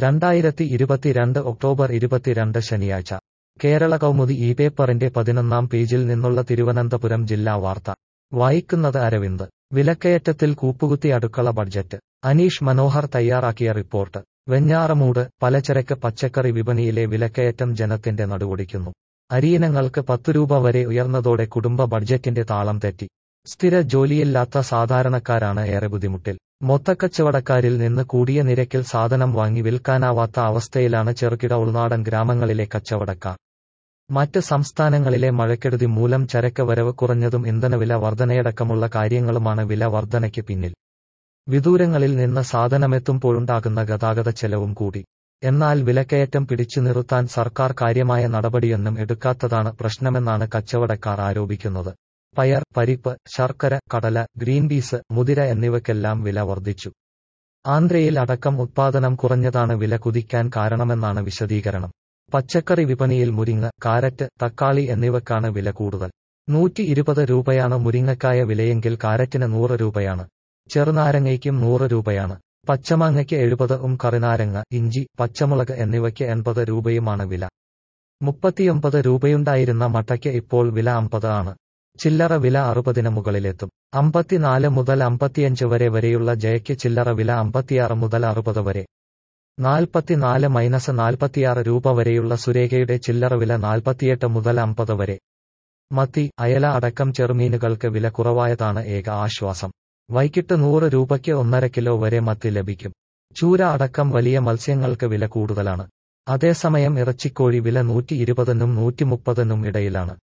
രണ്ടായിരത്തി ഇരുപത്തിരണ്ട് ഒക്ടോബർ ഇരുപത്തിരണ്ട് ശനിയാഴ്ച കേരള കൗമുദി ഈ പേപ്പറിന്റെ പതിനൊന്നാം പേജിൽ നിന്നുള്ള തിരുവനന്തപുരം ജില്ലാ വാർത്ത വായിക്കുന്നത് അരവിന്ദ് വിലക്കയറ്റത്തിൽ കൂപ്പുകുത്തി അടുക്കള ബഡ്ജറ്റ് അനീഷ് മനോഹർ തയ്യാറാക്കിയ റിപ്പോർട്ട് വെഞ്ഞാറമൂട് പലചരക്ക് പച്ചക്കറി വിപണിയിലെ വിലക്കയറ്റം ജനത്തിന്റെ നടുവൊടിക്കുന്നു അരിയിനങ്ങൾക്ക് പത്തു രൂപ വരെ ഉയർന്നതോടെ കുടുംബ ബഡ്ജറ്റിന്റെ താളം തെറ്റി സ്ഥിര ജോലിയില്ലാത്ത സാധാരണക്കാരാണ് ഏറെ ബുദ്ധിമുട്ടിൽ മൊത്തക്കച്ചവടക്കാരിൽ നിന്ന് കൂടിയ നിരക്കിൽ സാധനം വാങ്ങി വിൽക്കാനാവാത്ത അവസ്ഥയിലാണ് ചെറുകിട ഉൾനാടൻ ഗ്രാമങ്ങളിലെ കച്ചവടക്കാർ മറ്റ് സംസ്ഥാനങ്ങളിലെ മഴക്കെടുതി മൂലം ചരക്ക് വരവ് കുറഞ്ഞതും ഇന്ധനവില വർധനയടക്കമുള്ള കാര്യങ്ങളുമാണ് വില വർധനയ്ക്ക് പിന്നിൽ വിദൂരങ്ങളിൽ നിന്ന് സാധനമെത്തുമ്പോഴുണ്ടാകുന്ന ഗതാഗത ചെലവും കൂടി എന്നാൽ വിലക്കയറ്റം പിടിച്ചു നിർത്താൻ സർക്കാർ കാര്യമായ നടപടിയൊന്നും എടുക്കാത്തതാണ് പ്രശ്നമെന്നാണ് കച്ചവടക്കാർ ആരോപിക്കുന്നത് പയർ പരിപ്പ് ശർക്കര കടല ഗ്രീൻ പീസ് മുതിര എന്നിവയ്ക്കെല്ലാം വില വർദ്ധിച്ചു ആന്ധ്രയിൽ അടക്കം ഉത്പാദനം കുറഞ്ഞതാണ് വില കുതിക്കാൻ കാരണമെന്നാണ് വിശദീകരണം പച്ചക്കറി വിപണിയിൽ മുരിങ്ങ കാരറ്റ് തക്കാളി എന്നിവക്കാണ് വില കൂടുതൽ നൂറ്റി ഇരുപത് രൂപയാണ് മുരിങ്ങക്കായ വിലയെങ്കിൽ കാരറ്റിന് നൂറ് രൂപയാണ് ചെറുനാരങ്ങയ്ക്കും നൂറ് രൂപയാണ് പച്ചമാങ്ങയ്ക്ക് എഴുപത് ഉം കറിനാരങ്ങ ഇഞ്ചി പച്ചമുളക് എന്നിവയ്ക്ക് എൺപത് രൂപയുമാണ് വില മുപ്പത്തിയൊമ്പത് രൂപയുണ്ടായിരുന്ന മട്ടയ്ക്ക് ഇപ്പോൾ വില അമ്പത് ആണ് ചില്ലറ വില അറുപതിന് മുകളിലെത്തും അമ്പത്തിനാല് മുതൽ അമ്പത്തിയഞ്ച് വരെ വരെയുള്ള ജയയ്ക്ക് ചില്ലറ വില അമ്പത്തിയാറ് മുതൽ അറുപത് വരെ നാൽപ്പത്തിനാല് മൈനസ് നാൽപ്പത്തിയാറ് രൂപ വരെയുള്ള സുരേഖയുടെ ചില്ലറ വില നാൽപ്പത്തിയെട്ട് മുതൽ അമ്പത് വരെ മത്തി അയല അടക്കം ചെറുമീനുകൾക്ക് വില കുറവായതാണ് ഏക ആശ്വാസം വൈകിട്ട് നൂറ് രൂപയ്ക്ക് ഒന്നര കിലോ വരെ മത്തി ലഭിക്കും ചൂര അടക്കം വലിയ മത്സ്യങ്ങൾക്ക് വില കൂടുതലാണ് അതേസമയം ഇറച്ചിക്കോഴി വില നൂറ്റി ഇരുപതിനും നൂറ്റി മുപ്പതിനും ഇടയിലാണ്